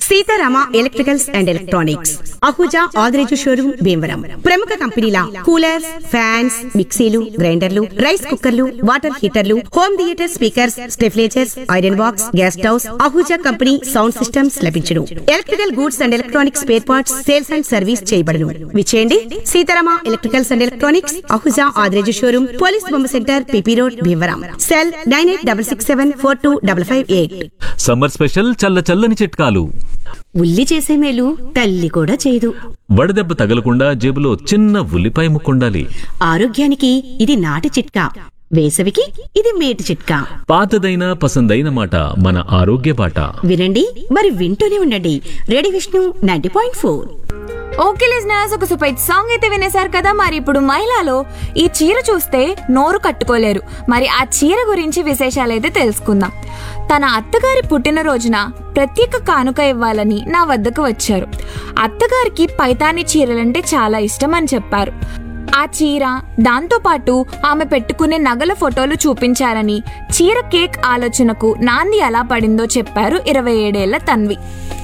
Sitarama electricals and electronics Ahuja Adireju showroom Bhimavaram ప్రముఖ కంపెనీల coolers fans మిక్సీలు గ్రైండర్లు రైస్ కుక్కర్లు వాటర్ హీటర్లు home theatre speakers stabilisers iron box gas stoves Ahuja company sound systems లభించును electrical goods and electronics spare parts sales and service చేయబడును విచేయండి Seetharama electricals and electronics Ahuja Adireju showroom police బొమ్మ centre PP road Bhimavaram cell nine eight double six seven four two double five eight summer special చల్ల చల్లని చిట్కాలు ఉల్లి చేసే మేలు తల్లి కూడా చేయదు వడదెబ్బ తగలకుండా జేబులో చిన్న ఉల్లిపాయ ముక్కుండాలి ఆరోగ్యానికి ఇది నాటి చిట్కా వేసవికి ఇది మేటి చిట్కా పాతదైన పసందైన మాట మన ఆరోగ్య బాట వినండి మరి వింటూనే ఉండండి ready Vishnu ninety point four okay listeners ఒక సూపర్ హిట్ సాంగ్ అయితే వినేశారు కదా మరి ఇప్పుడు మహిళలో ఈ చీర చూస్తే నోరు కట్టుకోలేరు మరి ఆ చీర గురించి విశేషాలు అయితే తెలుసుకుందాం తన అత్తగారి పుట్టినరోజున ప్రత్యేక కానుక ఇవ్వాలని నా వద్దకు వచ్చారు అత్తగారికి పైతాని చీరలంటే చాలా ఇష్టం అని చెప్పారు ఆ చీర దాంతోపాటు ఆమె పెట్టుకునే నగల ఫోటోలు చూపించారని చీర కేక్ ఆలోచనకు నాంది ఎలా పడిందో చెప్పారు ఇరవై ఏడేళ్ల తన్వి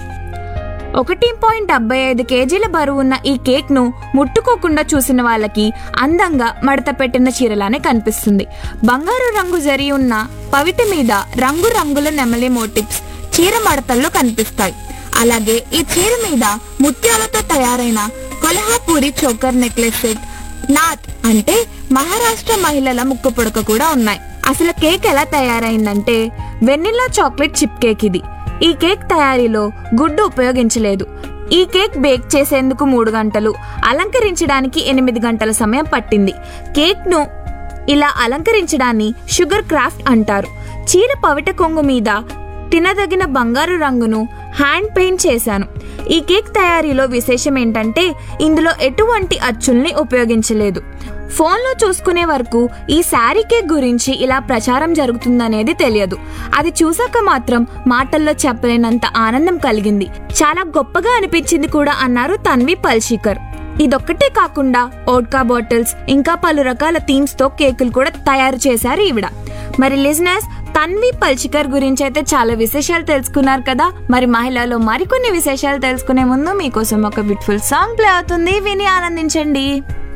ఒకటి పాయింట్ డెబ్బై ఐదు కేజీల బరువున్న ఈ కేక్ ను ముట్టుకోకుండా చూసిన వాళ్ళకి అందంగా మడత పెట్టిన చీరలానే కనిపిస్తుంది బంగారు రంగు జరి ఉన్న పవిట మీద రంగు రంగుల నెమలి మోటివ్స్ చీర మడతల్లో కనిపిస్తాయి అలాగే ఈ చీర మీద ముత్యాలతో తయారైన Kolhapuri choker necklace set nath అంటే మహారాష్ట్ర మహిళల ముక్కు పుడక కూడా ఉన్నాయి అసలు కేక్ ఎలా తయారైందంటే వెనిల్లా చాక్లెట్ చిప్ కేక్ ఇది ఈ కేక్ తయారీలో గుడ్డు ఉపయోగించలేదు ఈ కేక్ బేక్ చేసేందుకు మూడు గంటలు అలంకరించడానికి ఎనిమిది గంటల సమయం పట్టింది కేక్ ను ఇలా అలంకరించడాన్ని షుగర్ క్రాఫ్ట్ అంటారు చీర పవిట కొంగు మీద తినదగిన బంగారు రంగును హ్యాండ్ పెయింట్ చేశాను ఈ కేక్ తయారీలో విశేషం ఏంటంటే ఇందులో ఎటువంటి అచ్చుల్ని ఉపయోగించలేదు ఫోన్లో చూసుకునే వరకు ఈ శారీ కేక్ గురించి ఇలా ప్రచారం జరుగుతుందనేది తెలియదు అది చూసాక మాత్రం మాటల్లో చెప్పలేనంత ఆనందం కలిగింది చాలా గొప్పగా అనిపించింది కూడా అన్నారు తన్వి పల్షికర్ ఇదొక్కటే కాకుండా ఓడ్కా బాటిల్స్ ఇంకా పలు రకాల థీమ్స్ తో కేకులు కూడా తయారు చేశారు ఈవిడ మరి లిజనర్స్ తన్వి పల్చికర్ గురించి అయితే చాలా విశేషాలు తెలుసుకున్నారు కదా మరి మహిళలో మరికొన్ని విశేషాలు తెలుసుకునే ముందు మీకోసం ఒక బ్యూటిఫుల్ సాంగ్ ప్లే అవుతుంది విని ఆనందించండి